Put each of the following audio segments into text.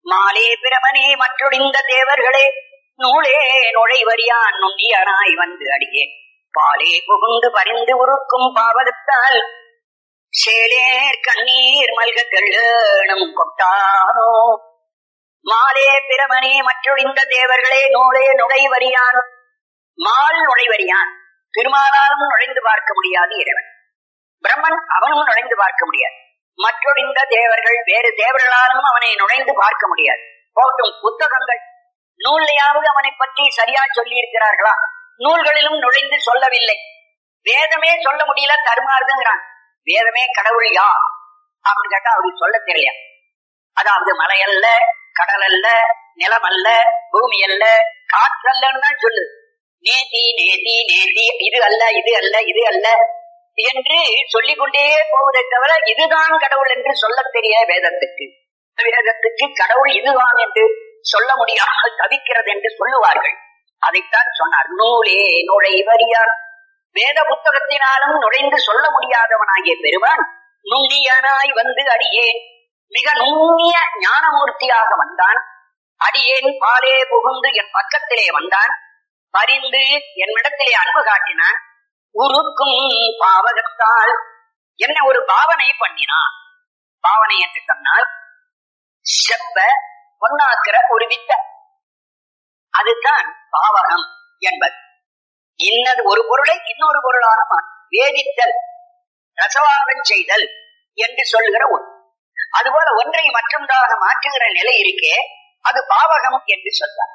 மாலே பிரமனே மற்றொடிந்த தேவர்களே நூலே நுழைவரியான் நுண்ணியனாய் வந்து அடியே பாலே புகுந்து பறிந்து உருக்கும் பாவகத்தால் சேலேர் கண்ணீர் மல்க கள்ளனும் கொட்டானோ மாலே பிரமனே மற்றொடிந்த தேவர்களே நூலே நுழைவரியான் மால் நுழைவரியான் திருமாலாலும் நுழைந்து பார்க்க முடியாது இறைவன் பிரம்மன் அவனும் நுழைந்து பார்க்க முடியாது மற்றொடிந்த தேவர்கள் வேறு தேவர்களாலும் அவனை நுழைந்து பார்க்க முடியாது போட்டும் புத்தகங்கள் நூல்லையாவது அவனை பற்றி சரியா சொல்லி இருக்கிறார்களா நூல்களிலும் நுழைந்து சொல்லவில்லை வேதமே சொல்ல முடியல தருமாறுதுங்கிறான் வேதமே கடவுள் யா அப்படின்னு கேட்டா அவருக்கு சொல்ல தெரியல அதாவது மலை அல்ல கடல் அல்ல நிலம் அல்ல பூமி அல்ல காற்றல்லன்னு தான் சொல்லுது நேதி நேதி நேதி இது அல்ல இது அல்ல இது அல்ல என்று சொல்லிக் கொண்டே போவதை தவிர இதுதான் கடவுள் என்று சொல்ல தெரிய வேதத்துக்கு வேதத்துக்கு கடவுள் இதுதான் என்று சொல்ல முடியாமல் தவிக்கிறது என்று சொல்லுவார்கள் அதைத்தான் சொன்னார் நூலே நுழைவறியார் வேத புத்தகத்தினாலும் நுழைந்து சொல்ல முடியாதவனாகிய பெருமான் நுண்ணியனாய் வந்து அடியேன் மிக நுண்ணிய ஞானமூர்த்தியாக வந்தான் அடியேன் பாலே புகுந்து என் பக்கத்திலே வந்தான் பரிந்து என்னிடத்திலே அன்பு காட்டினான் உருக்கும் பாவகத்தால் என்ன ஒரு பாவனை பண்ணினான் பாவனை என்று சொன்னால் செவ்வ பொன்னாக்கிற ஒரு வித்த அதுதான் பாவகம் என்பது இன்னது ஒரு பொருளை இன்னொரு பொருளாக மாற்றும். வேதித்தல் ரசவாதம் செய்தல் என்று சொல்லுகிற ஒன்று அதுபோல ஒன்றை மற்றொன்றாக மாற்றுகிற நிலை இருக்கே அது பாவகம் என்று சொல்றார்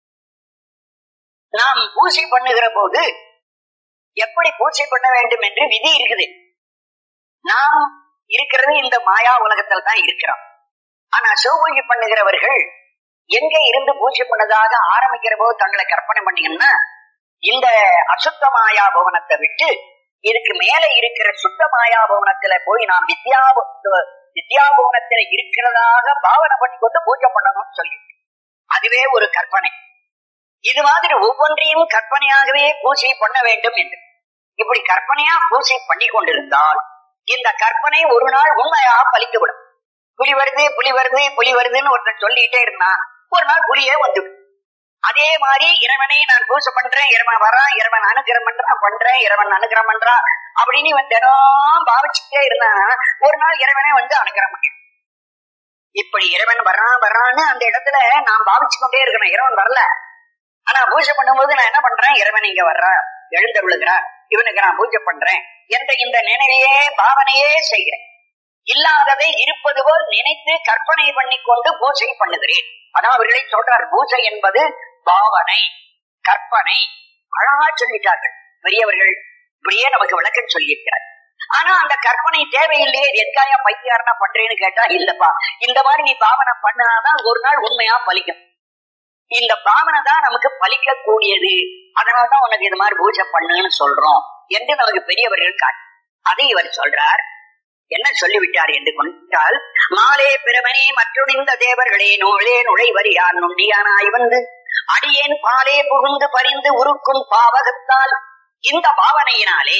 நாம் பூசை பண்ணுகிற போது எப்படி பூஜை பண்ண வேண்டும் என்று விதி இருக்குது நாம் இருக்கிறது இந்த மாயா உலகத்தில் தான் இருக்கிறோம் ஆனா சிவபூஜை பண்ணுகிறவர்கள் எங்க இருந்து பூஜை பண்ணதாக ஆரம்பிக்கிற போது தங்களை கற்பனை பண்ணீங்கன்னா இந்த அசுத்த மாயா பவனத்தை விட்டு இதுக்கு மேல இருக்கிற சுத்த மாயா பவனத்துல போய் நாம் வித்யா வித்யாபவனத்துல இருக்கிறதாக பாவனை பண்ணி கொண்டு பூஜை பண்ணணும்னு சொல்லி அதுவே ஒரு கற்பனை இது மாதிரி ஒவ்வொன்றையும் கற்பனையாகவே பூஜை பண்ண வேண்டும் என்று இப்படி கற்பனையா பூஜை பண்ணி கொண்டிருந்தால் இந்த கற்பனை ஒரு நாள் உண்மையா பலித்துவிடும் புலி வருது புலி வருது புலி வருதுன்னு ஒருத்தன் சொல்லிட்டே இருந்தான் ஒரு நாள் புலியே வந்து அதே மாதிரி இறைவனை நான் பூஜை பண்றேன் இறைவன் வரான் இறைவன் அனுகிரம் பண்றான் பண்றேன் இறைவன் அனுகிரம் பண்றான் அப்படின்னு இவன் தினம் பாவிச்சுட்டே இருந்தான் ஒரு நாள் இறைவனே வந்து அனுகிரம் பண்ணிடும் இப்படி இறைவன் வர்றான் வர்றான்னு அந்த இடத்துல நான் பாவிச்சு கொண்டே இருக்கணும் இறைவன் வரல ஆனா பூஜை பண்ணும்போது நான் என்ன பண்றேன் இறைவன் இங்க வர்றா எழுந்தருளுகிறார் இவனுக்கு நான் பூஜை பண்றேன் என்ற இந்த நினைவையே பாவனையே செய்கிறேன் இல்லாததை இருப்பது போல் நினைத்து கற்பனை பண்ணி கொண்டு பூஜை பண்ணுகிறேன் அதான் அவர்களை சொல்றார் பூஜை என்பது பாவனை கற்பனை அழகா சொல்லிட்டார்கள் பெரியவர்கள் இப்படியே நமக்கு விளக்கம் சொல்லியிருக்கிறார் ஆனா அந்த கற்பனை தேவையில்லையே இது எதுக்காயா பைத்தியாரனா பண்றேன்னு கேட்டா இல்லப்பா இந்த மாதிரி நீ பாவனை பண்ணாதான் ஒரு நாள் உண்மையா பலிக்கும் இந்த பாவனை தான் நமக்கு பலிக்க கூடியது அதனாலதான் உனக்கு இது மாதிரி பூஜை பண்ணுன்னு சொல்றோம் என்று நமக்கு பெரியவர்கள் காட்டு அதை இவர் சொல்றார் என்ன சொல்லிவிட்டார் என்று கொண்டால் மாலே பிரமனே மற்றொடிந்த தேவர்களே நூலே நுழைவரியார் நுண்டியானாய் வந்து அடியேன் பாலே புகுந்து பறிந்து உருக்கும் பாவகத்தால் இந்த பாவனையினாலே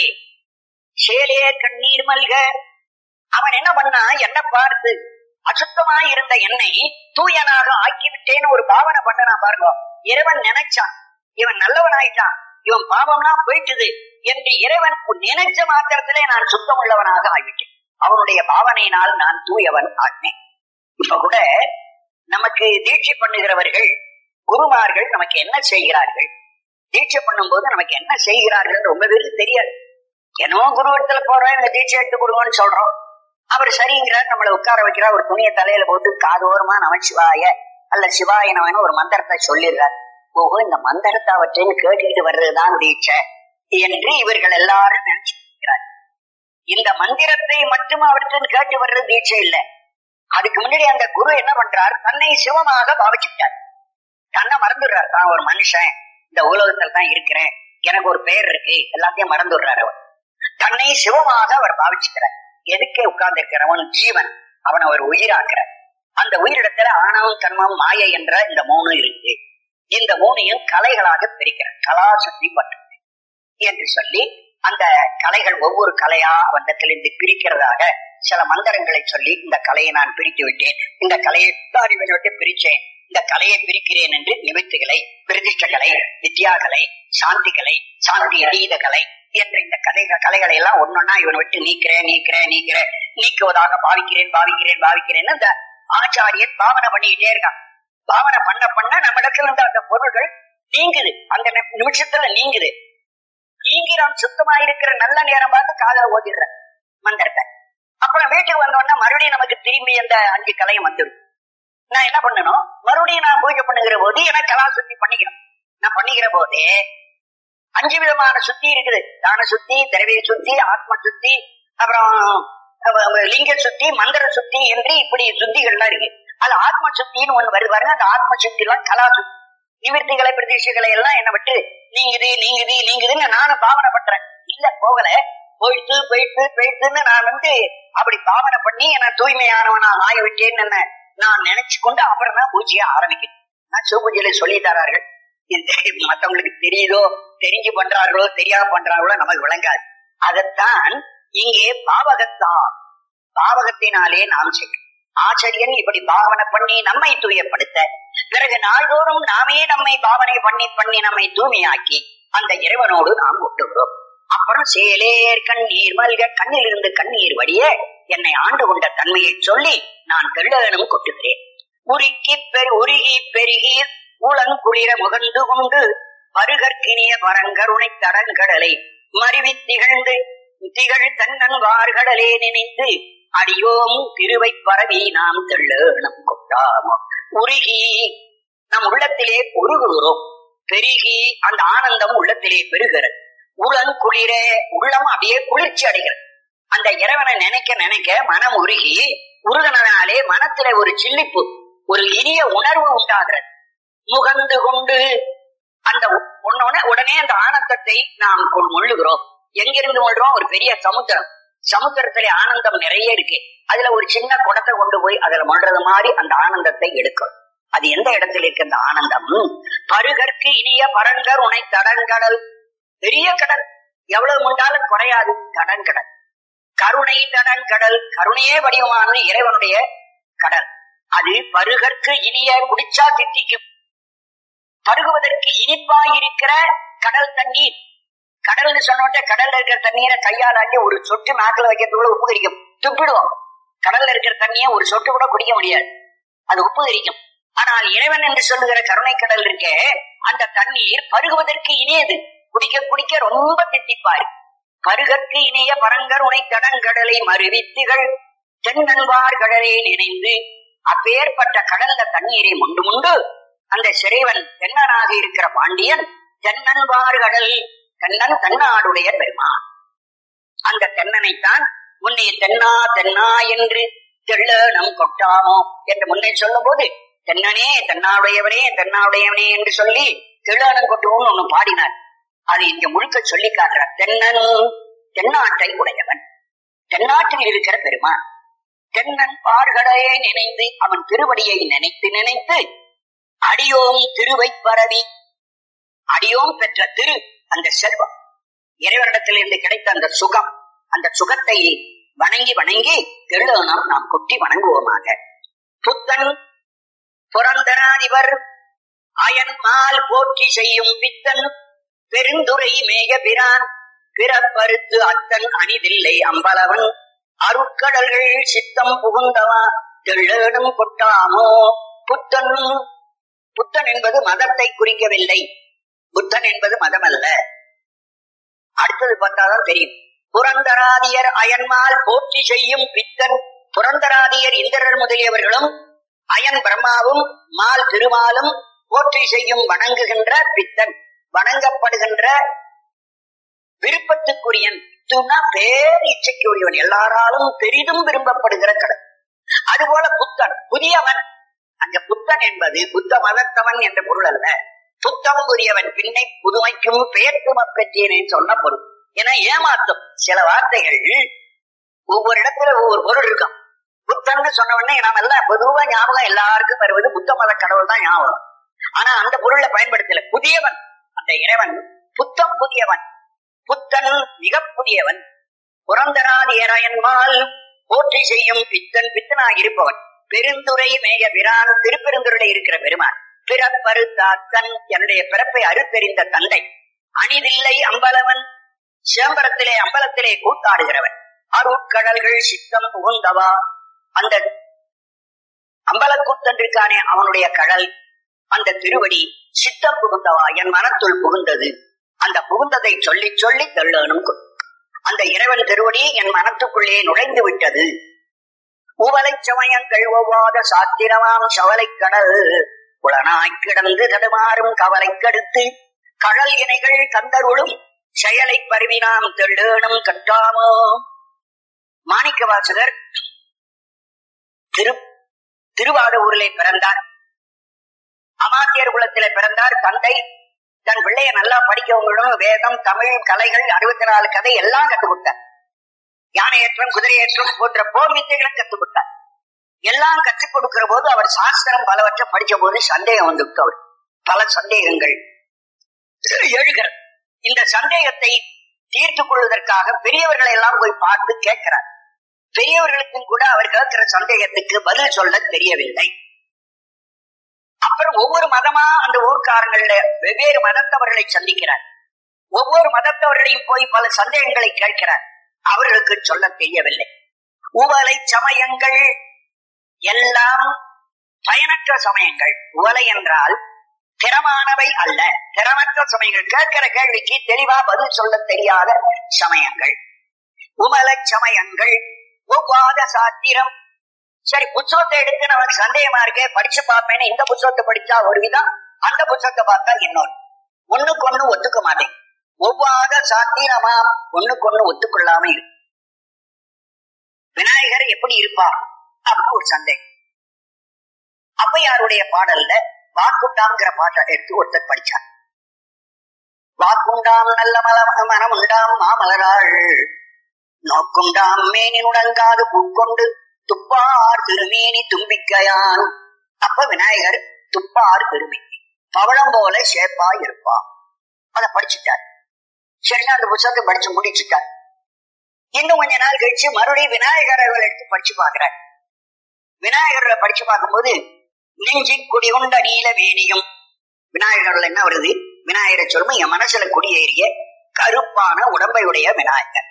சேலே கண்ணீர் மல்க அவன் என்ன பண்ணா என்ன பார்த்து அசுத்தமாய் இருந்த என்னை தூயனாக ஆக்கிவிட்டேன்னு ஒரு பாவனை பண்ணனா பாருங்க இறைவன் நினைச்சான் இவன் நல்லவன் ஆயிட்டான் இவன் பாவம்லாம் போயிட்டுது என்று இறைவன் நினைச்ச மாத்திரத்திலே நான் சுத்தம் உள்ளவனாக ஆகிவிட்டேன் அவனுடைய பாவனையினால் நான் தூயவன் ஆகினேன் இப்ப கூட நமக்கு தீட்சை பண்ணுகிறவர்கள் குருமார்கள் நமக்கு என்ன செய்கிறார்கள் தீட்சை பண்ணும்போது நமக்கு என்ன செய்கிறார்கள் ரொம்ப பேருக்கு தெரியாது என்னவோ குரு இடத்துல போறோம் இந்த தீட்சை எடுத்து கொடுங்கன்னு சொல்றோம் அவர் சரிங்கிறார் நம்மளை உட்கார வைக்கிறார் ஒரு துணியை தலையில போட்டு காதோரமா நமச்சிவாய அல்ல சிவாய நமன்னு ஒரு மந்திரத்தை சொல்லிடுறார் ஓஹோ இந்த மந்திரத்தை அவற்றின்னு கேட்டுக்கிட்டு வர்றதுதான் தீட்சை என்று இவர்கள் எல்லாரும் நினைச்சிருக்கிறார் இந்த மந்திரத்தை மட்டும் அவற்றின் கேட்டு வர்றது தீட்சை இல்லை அதுக்கு முன்னாடி அந்த குரு என்ன பண்றார் தன்னை சிவமாக பாவிச்சுட்டார் தன்னை மறந்துடுறார் நான் ஒரு மனுஷன் இந்த உலகத்துல தான் இருக்கிறேன் எனக்கு ஒரு பெயர் இருக்கு எல்லாத்தையும் மறந்துடுறாரு அவர் தன்னை சிவமாக அவர் பாவிச்சுக்கிறார் எதுக்கே உட்கார்ந்து இருக்கிறவன் ஜீவன் அவனை ஒரு உயிராக்குறார் அந்த உயிரிடத்துல ஆணவம் கர்மம் மாயை என்ற இந்த மூணு இருக்கு இந்த மூணையும் கலைகளாக பிரிக்கிறார் கலா சுத்தி பற்று என்று சொல்லி அந்த கலைகள் ஒவ்வொரு கலையா அவனிடத்திலிருந்து பிரிக்கிறதாக சில மந்திரங்களை சொல்லி இந்த கலையை நான் பிரித்து விட்டேன் இந்த கலையை தான் இவனை விட்டு பிரிச்சேன் இந்த கலையை பிரிக்கிறேன் என்று நிமித்துகளை பிரதிஷ்ட கலை வித்யா கலை சாந்தி கலை சாந்தி அதீத கலை என்ற இந்த கலை கலைகளை எல்லாம் ஒன்னொன்னா இவனை விட்டு நீக்கிறேன் நீக்கிறேன் நீக்கிறேன் நீக்குவதாக பாவிக்கிறேன் பாவிக்கிறேன் பாவிக்கிறேன் இந்த ஆச்சாரியன் பாவனை பண்ணிக்கிட்டே இருக்கான் பாவனை பண்ண பண்ண நம்ம இடத்துல இருந்த அந்த பொருள்கள் நீங்குது அந்த நி- நிமிஷத்துல நீங்குது நீங்கிறான் சுத்தமா இருக்கிற நல்ல நேரம் பார்த்து காதல ஓதிடுற மந்திரத்தை அப்புறம் வீட்டுக்கு வந்தோடனே மறுபடியும் நமக்கு திரும்பி அந்த அஞ்சு கலையும் வந்துடும் நான் என்ன பண்ணணும் மறுபடியும் நான் பூஜை பண்ணுகிற போது எனக்கு கலா சுத்தி பண்ணிக்கணும் நான் பண்ணிக்கிற போதே அஞ்சு விதமான சுத்தி இருக்குது தான சுத்தி திரவிய சுத்தி ஆத்ம சுத்தி அப்புறம் அஹ், அஹ், லிங்க சுத்தி மந்திர சுத்தி என்று இப்படி சுத்திகள்லாம் இருக்கு அது ஆத்ம சுத்தின்னு ஒண்ணு வருது பாருங்க அந்த ஆத்ம சுத்தி எல்லாம் கலா சுத்தி நிவர்த்திகளை பிரதேசங்களை எல்லாம் என்ன விட்டு நீங்குது நீங்குது நீங்குதுன்னு நானும் பாவனை பண்றேன் இல்ல போகல போயிட்டு போயிட்டு போயிட்டுன்னு நான் வந்து அப்படி பாவனை பண்ணி நான் தூய்மையானவனா ஆகிவிட்டேன்னு என்ன நான் நினைச்சு கொண்டு அப்புறம் தான் பூஜையை ஆரம்பிக்கிறேன் நான் சிவபூஜையில சொல்லி தரார்கள் இது மத்தவங்களுக்கு தெரியுதோ தெரிஞ்சு பண்றார்களோ தெரியாம பண்றார்களோ நமக்கு விளங்காது அதைத்தான் இங்கே பாவகத்தான் பாவகத்தினாலே நாம் செய்யும் ஆச்சரியன் இப்படி பாவனை பண்ணி நம்மை தூயப்படுத்த பிறகு நாள்தோறும் நாமே நம்மை பாவனை பண்ணி பண்ணி நம்மை தூய்மையாக்கி அந்த இறைவனோடு நாம் ஒட்டுகிறோம் அப்புறம் சேலேர் கண்ணீர் மல்க கண்ணிலிருந்து கண்ணீர் வடிய என்னை ஆண்டு கொண்ட தன்மையை சொல்லி நான் தெள்ளனும் கொட்டுகிறேன் உருக்கி பெரு உருகி பெருகி உளங்குளிர முகந்து கொண்டு பருகற்கினிய பரங்கருணை தடங்கடலை மருவி திகழ்ந்து திகழ் தன்னன் வார்கடலே நினைத்து அடியோம் திருவை பரவி நாம் தெள்ளனம் கொட்டாமோ உருகி நம் உள்ளத்திலே உருகுகிறோம் பெருகி அந்த ஆனந்தம் உள்ளத்திலே பெருகிறது உளன் குளிர உள்ளம் அப்படியே குளிர்ச்சி அடைகிறது அந்த இறைவனை நினைக்க நினைக்க மனம் உருகி உருகினாலே மனத்திலே ஒரு சில்லிப்பு ஒரு இனிய உணர்வு உண்டாகிறது முகந்து கொண்டு அந்த உடனே உடனே அந்த ஆனந்தத்தை நாம் கொள் முள்ளுகிறோம் எங்கிருந்து முள்ளுறோம் ஒரு பெரிய சமுத்திரம் சமுத்திரத்திலே ஆனந்தம் நிறைய இருக்கு அதுல ஒரு சின்ன குடத்தை கொண்டு போய் அதுல முள்றது மாதிரி அந்த ஆனந்தத்தை எடுக்கும் அது எந்த இடத்துல இருக்கு அந்த ஆனந்தம் பருகற்கு இனிய பரங்கர் உனை தடங்கடல் பெரிய கடல் எவ்வளவு முண்டாலும் குறையாது தடங்கடல் கருணை தடங்கடல் கருணையே வடிவமானது இறைவனுடைய கடல் அது பருகற்கு இனிய குடிச்சா தித்திக்கும் பருகுவதற்கு இனிப்பாயிருக்கிற கடல் தண்ணீர் கடல்னு சொன்னோட்ட கடல்ல இருக்கிற தண்ணீரை கையால் அள்ளி ஒரு சொட்டு நாக்கில் வைக்கிறதுக்குள்ள உப்பு கரிக்கும் துப்பிடுவோம் கடல்ல இருக்கிற தண்ணியை ஒரு சொட்டு கூட குடிக்க முடியாது அது உப்பு கரிக்கும் ஆனால் இறைவன் என்று சொல்லுகிற கருணை கடல் இருக்கே அந்த தண்ணீர் பருகுவதற்கு இனியது குடிக்க குடிக்க ரொம்ப தித்திப்பாரு பருகற்கு இனிய பரங்கர் உனை தடங்கடலை மறுவித்துகள் தென்னன்வார் கடலை நினைந்து அப்பேற்பட்ட கடல்ல தண்ணீரை முண்டு முண்டு அந்த சிறைவன் தென்னனாக இருக்கிற பாண்டியன் தென்னன்வார் கடல் தென்னன் தென்னாடுடைய பெருமான் அந்த தென்னனைத்தான் உன்னை தென்னா தென்னா என்று தெள்ள நம் கொட்டாமோ என்று முன்னே சொல்லும் போது தென்னனே தென்னாவுடையவனே தென்னாவுடையவனே என்று சொல்லி தெள்ளனம் கொட்டுவோம்னு ஒண்ணு பாடினார் அது இங்க முழுக்க சொல்லி காட்டுறார் தென்னன் தென்னாட்டை உடையவன் தென்னாட்டில் இருக்கிற பெருமான் தென்னன் பார்கடையை நினைந்து அவன் திருவடியை நினைத்து நினைத்து அடியோம் திருவை பரவி அடியோம் பெற்ற திரு அந்த செல்வம் இறைவனிடத்திலிருந்து கிடைத்த அந்த சுகம் அந்த சுகத்தை வணங்கி வணங்கி தெள்ளனம் நாம் கொட்டி வணங்குவோமாக புத்தன் புரந்தராதிபர் அயன்மால் போற்றி செய்யும் பித்தன் பெருந்துரை மேக பிரான் பிறப்பறுத்து அத்தன் அணிதில்லை அம்பலவன் அருட்கடல்கள் சித்தம் புகுந்தவா தெள்ளனும் கொட்டாமோ புத்தன் புத்தன் என்பது மதத்தை குறிக்கவில்லை புத்தன் என்பது மதம் அல்ல அடுத்தது பார்த்தாதான் தெரியும் புரந்தராதியர் அயன்மால் போற்றி செய்யும் பித்தன் புரந்தராதியர் இந்திரர் முதலியவர்களும் அயன் பிரம்மாவும் மால் திருமாலும் போற்றி செய்யும் வணங்குகின்ற பித்தன் வணங்கப்படுகின்ற விருப்பத்துக்குரியன் பித்துனா பேர் இச்சைக்கு உரியவன் எல்லாராலும் பெரிதும் விரும்பப்படுகிற கடல் அதுபோல புத்தன் புதியவன் அங்க புத்தன் என்பது புத்த மதத்தவன் என்ற பொருள் அல்ல புத்தம் புதியவன் பின்னை புதுமைக்கும் பெயர்க்கும பெற்றேன் சொன்ன பொருள் என ஏமாத்தும் சில வார்த்தைகள் ஒவ்வொரு இடத்துல ஒவ்வொரு பொருள் இருக்கும் புத்தன்னு சொன்ன உடனே நாம எல்லாம் பொதுவா ஞாபகம் எல்லாருக்கும் வருவது புத்த மத கடவுள் தான் ஞாபகம் ஆனா அந்த பொருளை பயன்படுத்தல புதியவன் அந்த இறைவன் புத்தம் புதியவன் புத்தன் மிக புதியவன் புரந்தராதியராயன்மால் போற்றி செய்யும் பித்தன் பித்தனாய் இருப்பவன் பெருந்துரை மேய பிரான் திருப்பெருந்துரையில இருக்கிற பெருமான் பிறப்பறுத்தாத்தன் என்னுடைய பிறப்பை அறுத்தெறிந்த தந்தை அணிதில்லை அம்பலவன் சிதம்பரத்திலே அம்பலத்திலே கூத்தாடுகிறவன் அருட்கடல்கள் சித்தம் புகுந்தவா அந்த அம்பலக்கூத்தன்றிருக்கானே அவனுடைய கடல் அந்த திருவடி சித்தம் புகுந்தவா என் மனத்துள் புகுந்தது அந்த புகுந்ததை சொல்லி சொல்லி தள்ளணும் அந்த இறைவன் திருவடி என் மனத்துக்குள்ளே நுழைந்து விட்டது உவலை சமயங்கள் ஒவ்வாத சாத்திரமாம் சவலை கடல் புலனாய் கிடந்து தடுமாறும் கவலை கடுத்து கடல் இணைகள் கந்தருளும் செயலை பருவினாம் தெள்ளேனும் கட்டாமோ மாணிக்க வாசகர் திரு திருவாரூரிலே பிறந்தார் அமாத்தியர் குலத்திலே பிறந்தார் தந்தை தன் பிள்ளைய நல்லா படிக்கவங்களும் வேதம் தமிழ் கலைகள் அறுபத்தி நாலு கதை எல்லாம் கற்றுக் கொடுத்தார் யானையேற்றம் குதிரையேற்றம் போன்ற போர் வித்தைகளை கற்றுக் கொடுத்தார் எல்லாம் கற்றுக் கொடுக்கிற போது அவர் சாஸ்திரம் பலவற்றை படிச்ச போது சந்தேகம் வந்துவிட்டு அவர் பல சந்தேகங்கள் எழுகிறது இந்த சந்தேகத்தை தீர்த்துக் கொள்வதற்காக பெரியவர்களை எல்லாம் போய் பார்த்து கேட்கிறார் பெரியவர்களுக்கும் கூட அவர் கேட்கிற சந்தேகத்துக்கு பதில் சொல்ல தெரியவில்லை அப்புறம் ஒவ்வொரு மதமா அந்த ஊர்க்காரங்கள்ல வெவ்வேறு மதத்தவர்களை சந்திக்கிறார் ஒவ்வொரு மதத்தவர்களையும் போய் பல சந்தேகங்களை கேட்கிறார் அவர்களுக்கு சொல்ல தெரியவில்லை உவலை சமயங்கள் எல்லாம் பயனற்ற சமயங்கள் உவலை என்றால் திறமானவை அல்ல திறமற்ற சமயங்கள் கேட்கிற கேள்விக்கு தெளிவா பதில் சொல்ல தெரியாத சமயங்கள் உமல சமயங்கள் ஒவ்வாத சாத்திரம் சரி புத்தகத்தை எடுத்து நமக்கு சந்தேகமா இருக்கே படிச்சு பார்ப்பேன்னு இந்த புத்தகத்தை படிச்சா ஒரு விதம் அந்த புத்தகத்தை பார்த்தா இன்னொரு ஒண்ணுக்கு ஒண்ணு ஒத்துக்க மாட்டேன் ஒவ்வாத சாத்திரமாம் ஒண்ணுக்கு ஒண்ணு ஒத்துக்கொள்ளாம இருக்கு விநாயகர் எப்படி இருப்பார் அப்படின்னு ஒரு சந்தேகம் அப்பையாருடைய பாடல்ல வாக்குண்டாங்கிற பாட்டை எடுத்து ஒருத்தர் படிச்சார் வாக்குண்டாம் நல்ல மல மனம் உண்டாம் மாமலராள் நோக்குண்டாம் மேனி நுடங்காது பூக்கொண்டு துப்பார் திருமேனி தும்பிக்கையான் அப்ப விநாயகர் துப்பார் திருமி பவளம் போல சேப்பா இருப்பா அத படிச்சுட்டார் சரி அந்த புத்தகத்தை படிச்சு முடிச்சுட்டார் இன்னும் கொஞ்ச நாள் கழிச்சு மறுபடியும் விநாயகர் அவர்கள் எடுத்து படிச்சு பாக்குறார் விநாயகர்ல படிச்சு பார்க்கும்போது நெஞ்சி குடிகொண்ட நீல வேணியும் விநாயகர்ல என்ன வருது விநாயகரை சொல்லும் என் மனசுல குடியேறிய கருப்பான உடம்பை உடைய விநாயகர்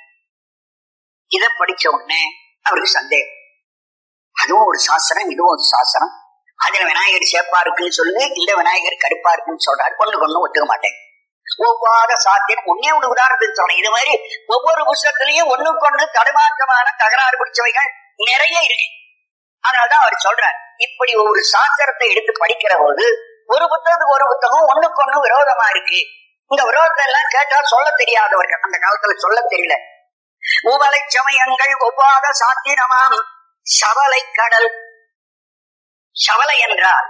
இத படிச்ச உடனே அவருக்கு சந்தேகம் அதுவும் ஒரு சாஸ்திரம் இதுவும் ஒரு சாஸ்திரம் அதுல விநாயகர் சேப்பா இருக்குன்னு சொல்லு இந்த விநாயகர் கருப்பா இருக்குன்னு சொல்றாரு கொண்டு கொண்டு ஒத்துக்க மாட்டேன் ஒவ்வாத சாத்தியம் ஒன்னே ஒண்ணு உதாரணத்துக்கு சொல்றேன் இது மாதிரி ஒவ்வொரு புத்தகத்திலையும் ஒண்ணுக்கு ஒண்ணு தடுமாற்றமான தகராறு பிடிச்சவைகள் நிறைய இருக்கு அதனாலதான் அவர் சொல்றார் இப்படி ஒரு சாஸ்திரத்தை எடுத்து படிக்கிற போது ஒரு புத்தகத்துக்கு ஒரு புத்தகம் ஒண்ணுக்கு ஒண்ணு விரோதமா இருக்கு இந்த விரோதத்தை எல்லாம் கேட்டா சொல்ல தெரியாதவர்கள் அந்த காலத்துல சொல்ல தெரியல உவலை சமயங்கள் ஒவ்வாத சாத்திரமாம் சவலை கடல் சவலை என்றால்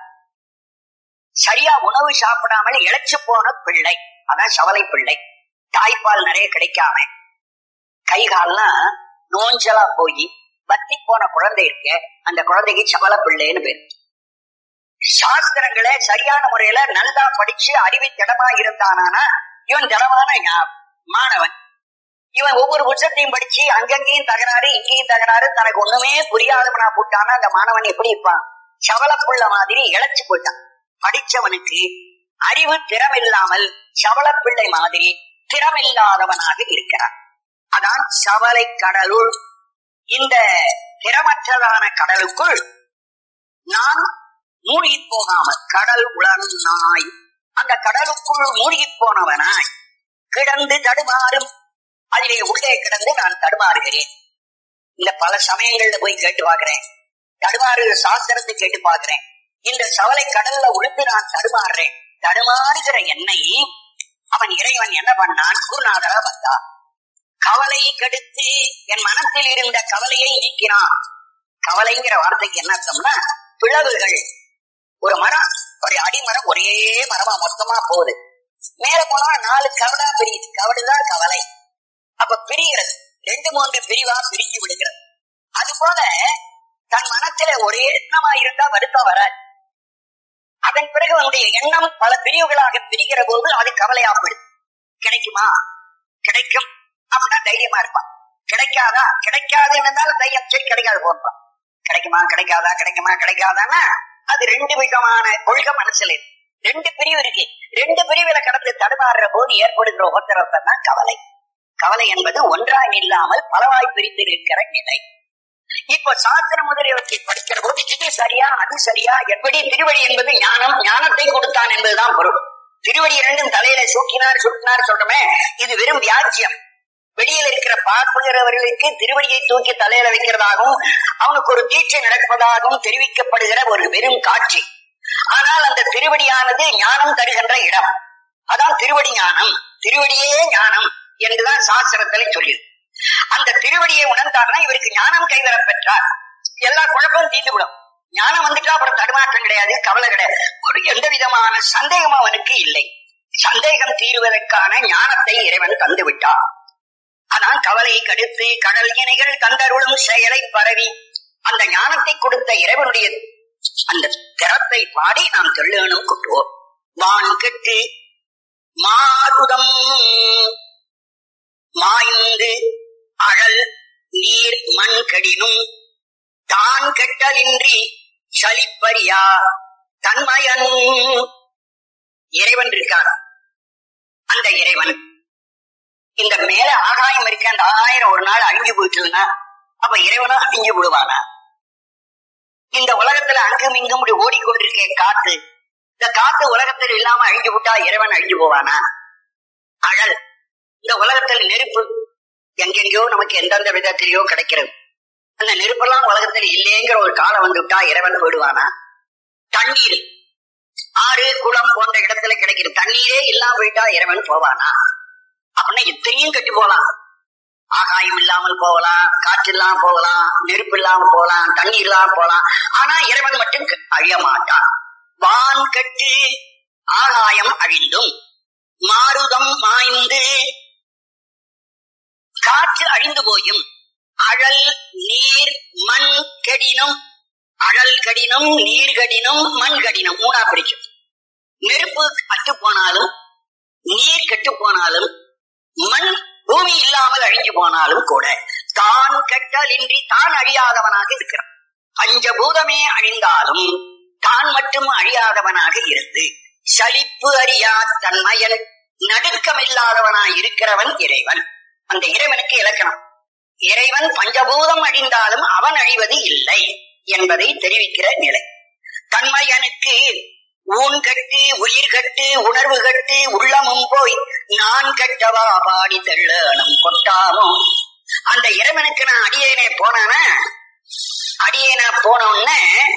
சரியா உணவு சாப்பிடாமல் இழைச்சு போன பிள்ளை அதான் சவலை பிள்ளை தாய்ப்பால் நிறைய கிடைக்காம கை கால்லாம் நோஞ்சலா போய் பத்தி போன குழந்தை இருக்க அந்த குழந்தைக்கு சவல பிள்ளைன்னு பேரு சாஸ்திரங்களை சரியான முறையில நல்லா படிச்சு அறிவி திடமா இருந்தானா இவன் திடமான மாணவன் இவன் ஒவ்வொரு புத்தகத்தையும் படிச்சு அங்கங்கேயும் தகராறு இங்கேயும் தகராறு தனக்கு ஒண்ணுமே புரியாதவனா போட்டானா அந்த மாணவன் எப்படி இருப்பான் சவளப்புள்ள மாதிரி இழைச்சு போயிட்டான் படிச்சவனுக்கு அறிவு திறமில்லாமல் சவளப்பிள்ளை மாதிரி திறமில்லாதவனாக இருக்கிறான் அதான் சவலை கடலுள் இந்த திறமற்றதான கடலுக்குள் நான் மூழ்கி போகாமல் கடல் உளர்நாய் அந்த கடலுக்குள் மூழ்கி போனவனாய் கிடந்து தடுமாறும் அதிலே உள்ளே கிடந்து நான் தடுமாறுகிறேன் இந்த பல சமயங்கள்ல போய் கேட்டு பாக்குறேன் தடுமாறு சாஸ்திரத்தை கேட்டு பாக்குறேன் இந்த சவலை கடல்ல உழுந்து நான் தடுமாறுறேன் தடுமாறுகிற என்னை அவன் இறைவன் என்ன பண்ணான் குருநாதரா வந்தா கவலை கெடுத்து என் மனத்தில் இருந்த கவலையை நீக்கினான் கவலைங்கிற வார்த்தைக்கு என்ன அர்த்தம்னா பிளவுகள் ஒரு மரம் ஒரு அடிமரம் ஒரே மரமா மொத்தமா போகுது மேல போனா நாலு கவடா பிரியுது கவடுதான் கவலை அப்ப பிரிகிறது ரெண்டு மூன்று பிரிவா பிரிஞ்சு விடுகிறது அது போல தன் மனத்துல ஒரே எண்ணமா இருந்தா வருத்தம் வராது அதன் பிறகு அவனுடைய எண்ணம் பல பிரிவுகளாக பிரிகிற போது அது கவலையா போயிடுது கிடைக்குமா கிடைக்கும் அப்படின்னா தைரியமா இருப்பான் கிடைக்காதா கிடைக்காது இருந்தாலும் தையம் சரி கிடைக்காது போன்றான் கிடைக்குமா கிடைக்காதா கிடைக்குமா கிடைக்காதான்னா அது ரெண்டு விதமான கொள்கை மனசுல இருக்கு ரெண்டு பிரிவு இருக்கு ரெண்டு பிரிவுல கடந்து தடுமாறுற போது ஏற்படுகிற உபத்திரத்தை தான் கவலை கவலை என்பது ஒன்றாய் இல்லாமல் பலவாய் பிரித்து நிற்கிற நிலை இப்போ சாஸ்திரம் முதலியவற்றை படிக்கிற போது இது சரியா அது சரியா எப்படி திருவடி என்பது ஞானம் ஞானத்தை கொடுத்தான் என்பதுதான் பொருள் திருவடி இரண்டும் தலையில சூக்கினார் சுட்டினார் சொல்றமே இது வெறும் வியாஜ்யம் வெளியில் இருக்கிற பார்ப்புகிறவர்களுக்கு திருவடியை தூக்கி தலையில வைக்கிறதாகவும் அவனுக்கு ஒரு தீட்சை நடப்பதாகவும் தெரிவிக்கப்படுகிற ஒரு வெறும் காட்சி ஆனால் அந்த திருவடியானது ஞானம் தருகின்ற இடம் அதான் திருவடி ஞானம் திருவடியே ஞானம் என்றுதான் சாஸ்திரத்திலே சொல்லி அந்த திருவடியை உணர்ந்தார்னா இவருக்கு ஞானம் கைவர பெற்றார் எல்லா குழப்பமும் தீர்ந்துவிடும் ஞானம் வந்துட்டா அப்புறம் தடுமாற்றம் கிடையாது கவலை கிடையாது ஒரு எந்த விதமான சந்தேகம் அவனுக்கு இல்லை சந்தேகம் தீருவதற்கான ஞானத்தை இறைவன் தந்து விட்டார் அதான் கவலை கடுத்து கடல் இணைகள் கண்டருளும் செயலை பரவி அந்த ஞானத்தை கொடுத்த இறைவனுடைய அந்த திறத்தை பாடி நாம் தெள்ளனும் கொட்டுவோம் வான் கெட்டு மாருதம் மாய்ந்து அழல் நீர் மண் கடினும் தான் கெட்டலின்றி சலிப்பறியா தன்மயன் இறைவன் இருக்கான் அந்த இறைவன் இந்த மேல ஆகாயம் இருக்க அந்த ஆகாயம் ஒரு நாள் அழிஞ்சு போயிட்டுன்னா அப்ப இறைவனா அழிஞ்சு விடுவானா இந்த உலகத்துல அங்கும் இங்கும் இப்படி ஓடிக்கொண்டிருக்க காத்து இந்த காத்து உலகத்தில் இல்லாம அழிஞ்சு விட்டா இறைவன் அழிஞ்சு போவானா அழல் இந்த உலகத்தில் நெருப்பு எங்கெங்கயோ நமக்கு எந்தெந்த விதத்திலேயோ கிடைக்கிறது அந்த நெருப்பெல்லாம் உலகத்தில் இல்லைங்கிற ஒரு காலம் வந்து விட்டா இறைவன் போயிடுவானா தண்ணீர் ஆறு குளம் போன்ற இடத்துல கிடைக்கிற தண்ணீரே இல்லாம போயிட்டா இறைவன் போவானா அப்படின்னா இத்தனையும் கட்டி போலாம் ஆகாயம் இல்லாமல் போகலாம் காற்று இல்லாம போகலாம் நெருப்பு இல்லாம போகலாம் தண்ணி இல்லாம போகலாம் ஆனா இறைவன் மட்டும் அழிய மாட்டான் வான் கட்டு ஆகாயம் அழிந்தும் மாருதம் மாய்ந்து காற்று அழிந்து போயும் அழல் நீர் மண் கடினும் அழல் கடினும் நீர் கடினும் மண் கடினும் மூணா பிடிக்கும் நெருப்பு அட்டு போனாலும் நீர் கெட்டு போனாலும் மண் பூமி இல்லாமல் அழிஞ்சு போனாலும் கூட தான் கெட்டலின்றி தான் அழியாதவனாக இருக்கிறான் பஞ்சபூதமே அழிந்தாலும் தான் மட்டும் அழியாதவனாக இருந்து சலிப்பு அறியா தன்மையன் நடுக்கமில்லாதவனாய் இருக்கிறவன் இறைவன் அந்த இறைவனுக்கு இலக்கணம் இறைவன் பஞ்சபூதம் அழிந்தாலும் அவன் அழிவது இல்லை என்பதை தெரிவிக்கிற நிலை தன்மையனுக்கு ஊன் கட்டு உயிர் கட்டு உணர்வு கட்டு உள்ளமும் போய் நான் கட்டவா பாடி தெள்ளனும் கொட்டாமோ அந்த இறைவனுக்கு நான் அடியேனே போனானா அடியேனா போனோன்னு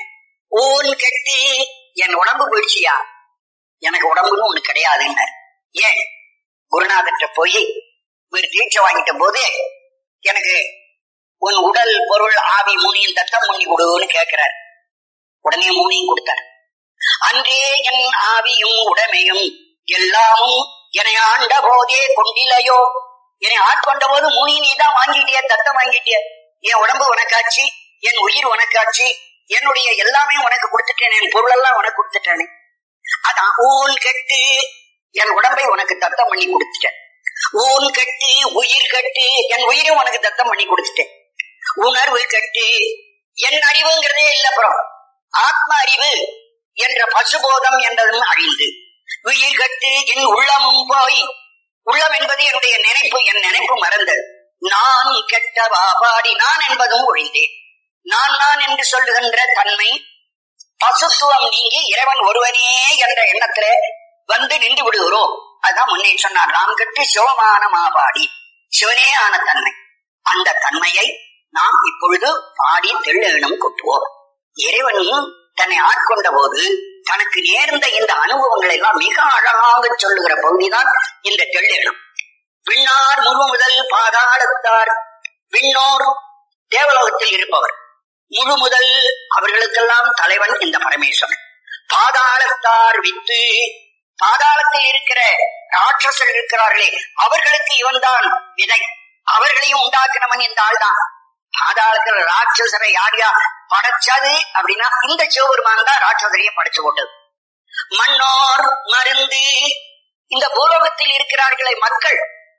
ஊன் கட்டு என் உடம்பு போயிடுச்சியா எனக்கு உடம்புன்னு ஒண்ணு கிடையாதுன்னு ஏன் குருநாதர்கிட்ட போய் ஒரு தீட்சை வாங்கிட்ட போது எனக்கு உன் உடல் பொருள் ஆவி மூணையும் தத்தம் பண்ணி கொடுன்னு கேட்கிறார் உடனே மூணையும் கொடுத்தார் அன்றே என் ஆவியும் உடமையும் எல்லாமும் என்னை ஆண்ட போதே கொண்டிலையோ என்னை ஆட்கொண்ட போது மூணி நீ தான் வாங்கிட்டிய தத்தம் வாங்கிட்டிய என் உடம்பு உனக்காச்சு என் உயிர் உனக்காச்சு என்னுடைய எல்லாமே உனக்கு கொடுத்துட்டேன் என் பொருள் எல்லாம் உனக்கு கொடுத்துட்டேனே அதான் ஊன் கெட்டு என் உடம்பை உனக்கு தத்தம் பண்ணி கொடுத்துட்டேன் ஊன் கட்டு உயிர் கட்டு என் உயிரும் உனக்கு தத்தம் பண்ணி கொடுத்துட்டேன் உணர்வு கட்டு என் அறிவுங்கிறதே இல்ல அப்புறம் ஆத்ம அறிவு என்ற பசுபோதம் என்றதும் அழிந்து உயிர் கட்டு என் உள்ளமும் போய் உள்ளம் என்பது என்னுடைய நினைப்பு என் நினைப்பு மறந்தது நான் கெட்ட வாபாடி நான் என்பதும் ஒழிந்தேன் நான் நான் என்று சொல்லுகின்ற தன்மை பசுத்துவம் நீங்கி இறைவன் ஒருவனே என்ற எண்ணத்துல வந்து நின்று விடுகிறோம் அதான் முன்னே சொன்னார் நாம் கட்டு சிவமான மாபாடி சிவனே ஆன தன்மை அந்த தன்மையை நாம் இப்பொழுது பாடி தெள்ளெண்ணம் கொட்டுவோம் இறைவனும் தன்னை ஆட்கொண்ட போது தனக்கு நேர்ந்த இந்த அனுபவங்களை எல்லாம் மிக அழகாக சொல்லுகிற பகுதிதான் இந்த தெள்ளெண்ணம் விண்ணார் முழு முதல் பாதாளத்தார் விண்ணோர் தேவலோகத்தில் இருப்பவர் முழு முதல் அவர்களுக்கெல்லாம் தலைவன் இந்த பரமேஸ்வரன் பாதாளத்தார் வித்து பாதாளத்தில் இருக்கிற ராட்சசர் இருக்கிறார்களே அவர்களுக்கு இவன்தான் விதை அவர்களையும் உண்டாக்கினவன் இந்த ஆள் தான் பாதாளத்தில் ராட்சசரை யார் யார் படைச்சது அப்படின்னா இந்த சிவபெருமான் தான் ராட்சசரையும் படைச்சு கொண்டது மண்ணோர் மருந்து இந்த பூலோகத்தில் இருக்கிறார்களே மக்கள்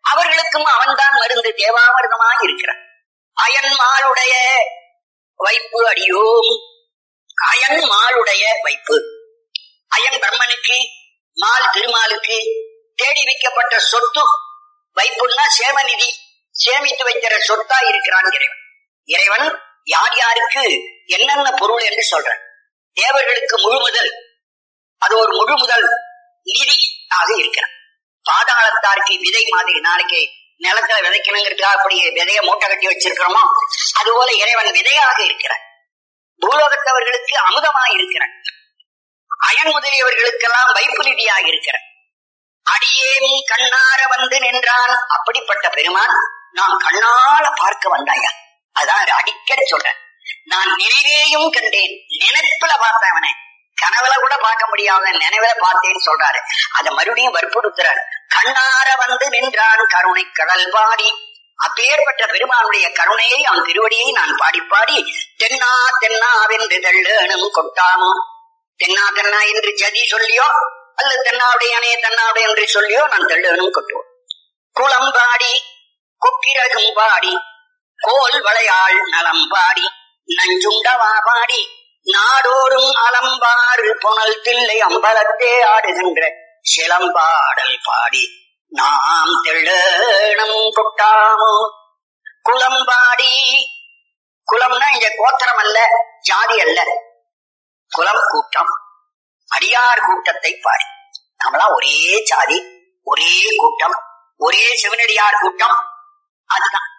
அவர்களுக்கும் அவன்தான் மருந்து தேவாமிர்தமாய் இருக்கிறான் அயன்மாளுடைய வைப்பு அடியோம் அயன் மாளுடைய வைப்பு அயன் பிரம்மனுக்கு மால் திருமாலுக்கு தேடி வைக்கப்பட்ட சொத்து வைப்புன்னா சேமநிதி சேமித்து வைக்கிற சொத்தா இருக்கிறான் இறைவன் இறைவன் யார் யாருக்கு என்னென்ன பொருள் என்று சொல்றான் தேவர்களுக்கு முழு முதல் அது ஒரு முழு முதல் நிதி ஆக இருக்கிறான் பாதாளத்தாருக்கு விதை மாதிரி நாளைக்கு நிலத்துல விதைக்கணுங்கிறதுக்காக அப்படி விதைய மூட்டை கட்டி வச்சிருக்கிறோமோ அதுபோல இறைவன் விதையாக இருக்கிறான் பூலோகத்தவர்களுக்கு அமுதமாய் இருக்கிறான் அயன் முதலியவர்களுக்கெல்லாம் வைப்பு நிதியாக இருக்கிறான் அடியேன் கண்ணார வந்து நின்றான் அப்படிப்பட்ட பெருமான் நான் கண்ணால பார்க்க வந்தாயா அதான் அடிக்கடி சொல்றேன் நான் நினைவேயும் கண்டேன் நினைப்புல பார்த்தேன் அவனை கனவுல கூட பார்க்க முடியாத நினைவுல பார்த்தேன்னு சொல்றாரு அதை மறுபடியும் வற்புறுத்துறாரு கண்ணார வந்து நின்றான் கருணை கடல் பாடி அப்பேற்பட்ட பெருமானுடைய கருணையை அவன் திருவடியை நான் பாடி பாடி தென்னா தென்னாவென்று தள்ளேனும் கொட்டாமோ தென்னா தென்னா என்று ஜதி சொல்லியோ அல்லது தென்னாவுடைய அணைய தென்னாவுடைய என்று சொல்லியோ நான் தள்ளேனும் கொட்டுவோம் குளம் பாடி கொக்கிரகும் பாடி கோல் வளையாள் நலம் பாடி நஞ்சுண்டவா பாடி நாடோறும் அலம்பாறு புனல் தில்லை அம்பலத்தே ஆடுகின்ற சிலம்பாடல் பாடி நாம் தெள்ளேனம் கொட்டாமோ குளம்பாடி குலம்னா இங்க கோத்திரம் அல்ல ஜாதி அல்ல குலம் கூட்டம் அடியார் கூட்டத்தை பாடி நம்மளாம் ஒரே ஜாதி ஒரே கூட்டம் ஒரே சிவனடியார் கூட்டம் அதுதான்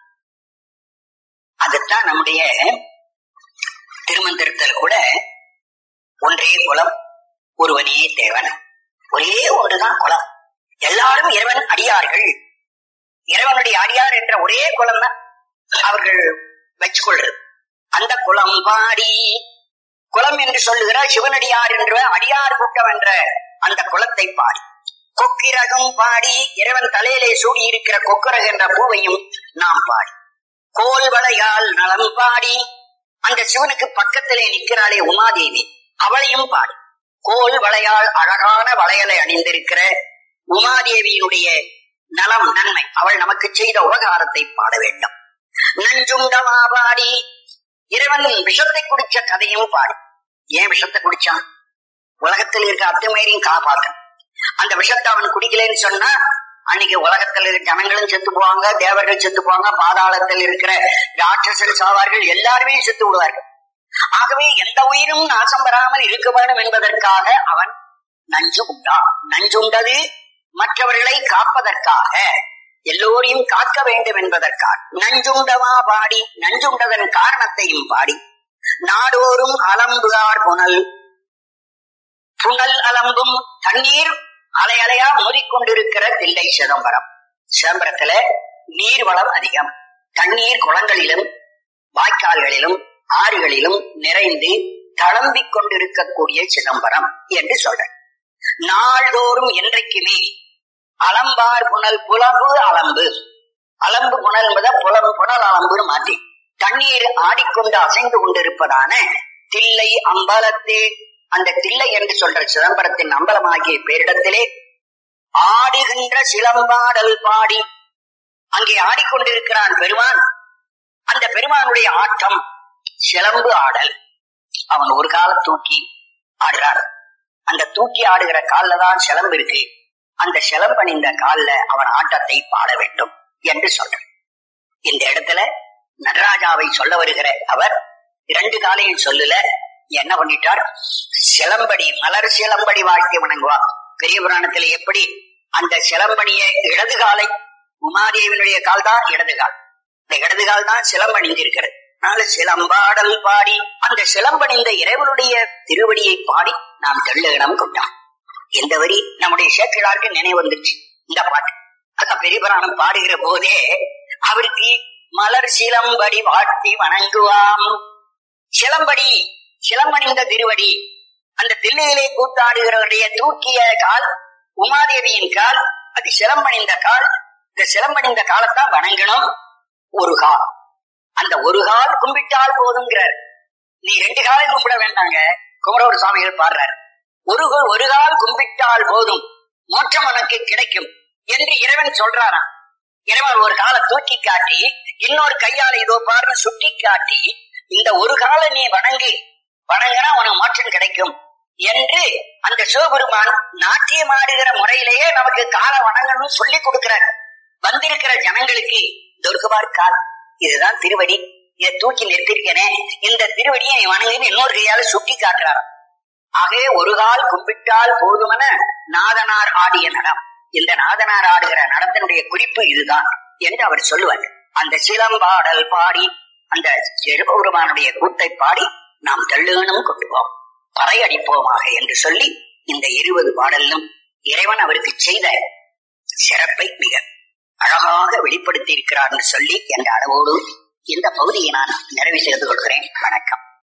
அதுதான் நம்முடைய திருமந்திரத்தில் கூட ஒன்றே குலம் ஒருவனே தேவன் ஒரே ஒன்றுதான் குலம் எல்லாரும் இறைவன் அடியார்கள் இறைவனுடைய அடியார் என்ற ஒரே குலம் தான் அவர்கள் வச்சுக்கொள்றது அந்த குலம் பாடி குலம் என்று சொல்லுகிற சிவனடியார் என்ற அடியார் கூட்டம் என்ற அந்த குலத்தை பாடி கொக்கிரகம் பாடி இறைவன் தலையிலே சூடி இருக்கிற கொக்கரகு என்ற பூவையும் நாம் பாடி கோல் வளையால் நலம் பாடி அந்த சிவனுக்கு பக்கத்திலே நிற்கிறாளே உமாதேவி அவளையும் பாடி கோல் வளையால் அழகான வளையலை அணிந்திருக்கிற உமாதேவியினுடைய நலம் நன்மை அவள் நமக்கு செய்த உபகாரத்தை பாட வேண்டும் நஞ்சுண்டமா பாடி இறைவன் விஷத்தை குடிச்ச கதையும் பாடி ஏன் விஷத்தை குடிச்சான் உலகத்தில் இருக்க அத்துமேரையும் காப்பாத்தன் அந்த விஷத்தை அவன் குடிக்கலன்னு சொன்னா அன்னைக்கு உலகத்தில் இருக்க ஜனங்களும் செத்து போவாங்க தேவர்கள் செத்து போவாங்க பாதாளத்தில் இருக்கிற ராட்சசர் சாவார்கள் எல்லாருமே செத்து விடுவார்கள் ஆகவே எந்த உயிரும் நாசம் வராமல் இருக்க வேண்டும் என்பதற்காக அவன் நஞ்சு உண்டான் நஞ்சுண்டது மற்றவர்களை காப்பதற்காக எல்லோரையும் காக்க வேண்டும் என்பதற்காக நஞ்சுண்டவா பாடி நஞ்சுண்டதன் காரணத்தையும் பாடி நாடோறும் அலம்புகார் புனல் புனல் அலம்பும் தண்ணீர் அலை அலையா மோதிக்கொண்டிருக்கிற தில்லை சிதம்பரம் சிதம்பரத்துல நீர் வளம் அதிகம் தண்ணீர் குளங்களிலும் வாய்க்கால்களிலும் ஆறுகளிலும் நிறைந்து தளம்பிக் கொண்டிருக்கக்கூடிய சிதம்பரம் என்று சொல்றேன் நாள்தோறும் என்றைக்குமே அலம்பார் புனல் புலம்பு அலம்பு அலம்பு புனல் என்பதை புலம் புனல் அலம்புன்னு மாற்றி தண்ணீர் ஆடிக்கொண்டு அசைந்து கொண்டிருப்பதான தில்லை அம்பலத்தே அந்த தில்லை என்று சொல்ற சிதம்பரத்தின் அம்பலமாகிய பேரிடத்திலே ஆடுகின்ற சிலம்பாடல் பாடி அங்கே ஆடிக்கொண்டிருக்கிறான் பெருமான் அந்த பெருமானுடைய ஆட்டம் சிலம்பு ஆடல் அவன் ஒரு கால தூக்கி ஆடுறான் அந்த தூக்கி ஆடுகிற கால்ல தான் சிலம்பு இருக்கு அந்த சிலம்பணிந்த கால்ல அவன் ஆட்டத்தை பாட வேண்டும் என்று சொல்றான் இந்த இடத்துல நடராஜாவை சொல்ல வருகிற அவர் இரண்டு காலையும் சொல்லல என்ன பண்ணிட்டார் சிலம்படி மலர் சிலம்படி வாழ்க்கை வணங்குவா பெரிய புராணத்துல எப்படி அந்த சிலம்பணிய இடது காலை உமாதேவினுடைய கால் தான் இடது கால் இந்த இடது கால் தான் சிலம்பணிந்து இருக்கிறது அதனால சிலம்பாடல் பாடி அந்த சிலம்பணிந்த இறைவனுடைய திருவடியை பாடி நாம் தெள்ளகிடம் கொண்டான் இந்த வரி நம்முடைய சேக்கிழாருக்கு நினைவு வந்துச்சு இந்த பாட்டு அந்த பெரிய புராணம் பாடுகிற போதே அவருக்கு மலர் சிலம்படி வாழ்த்தி வணங்குவாம் சிலம்படி சிலம்பணிந்த திருவடி அந்த தில்லையிலே கூத்தாடுகிறவருடைய தூக்கிய கால் உமாதேவியின் கால் அது சிலம்பணிந்த கால் இந்த சிலம்பணிந்த காலத்தான் வணங்கணும் ஒரு கால் அந்த ஒரு கால் கும்பிட்டால் போதுங்கிறார் நீ ரெண்டு காலம் கும்பிட வேண்டாங்க குமரவர் சுவாமிகள் பாடுறார் ஒரு கா- ஒரு கால் கும்பிட்டால் போதும் மோட்சம் உனக்கு கிடைக்கும் என்று இறைவன் சொல்றாராம் இறைவன் ஒரு காலை தூக்கி காட்டி இன்னொரு கையால இதோ பாருன்னு சுட்டி காட்டி இந்த ஒரு காலை நீ வணங்கு வணங்கினா உனக்கு மாற்றம் கிடைக்கும் என்று அந்த சிவபெருமான் நாட்டியம் ஆடுகிற முறையிலேயே நமக்கு காலை வணங்கணும்னு சொல்லி கொடுக்கிறார் வந்திருக்கிற ஜனங்களுக்கு துர்கபார் கால் இதுதான் திருவடி இதை தூக்கி நிறுத்திருக்கனே இந்த திருவடியை நீ வணங்குன்னு இன்னொரு கையால சுட்டி காட்டுறார் ஆகவே ஒரு கால் கும்பிட்டால் போதுமென நாதனார் ஆடிய நடம் இந்த நாதனார் ஆடுகிற நடத்தினுடைய குறிப்பு இதுதான் என்று அவர் சொல்லுவார் அந்த சிலம்பாடல் பாடி அந்த சிறுபெருமானுடைய கூத்தை பாடி நாம் தள்ளுகணும் கொண்டுவோம் பறை அடிப்போமாக என்று சொல்லி இந்த இருபது பாடலும் இறைவன் அவருக்கு செய்த சிறப்பை மிக அழகாக வெளிப்படுத்தி இருக்கிறார் என்று சொல்லி என்ற அளவோடு இந்த பகுதியை நான் நிறைவு செய்து கொள்கிறேன் வணக்கம்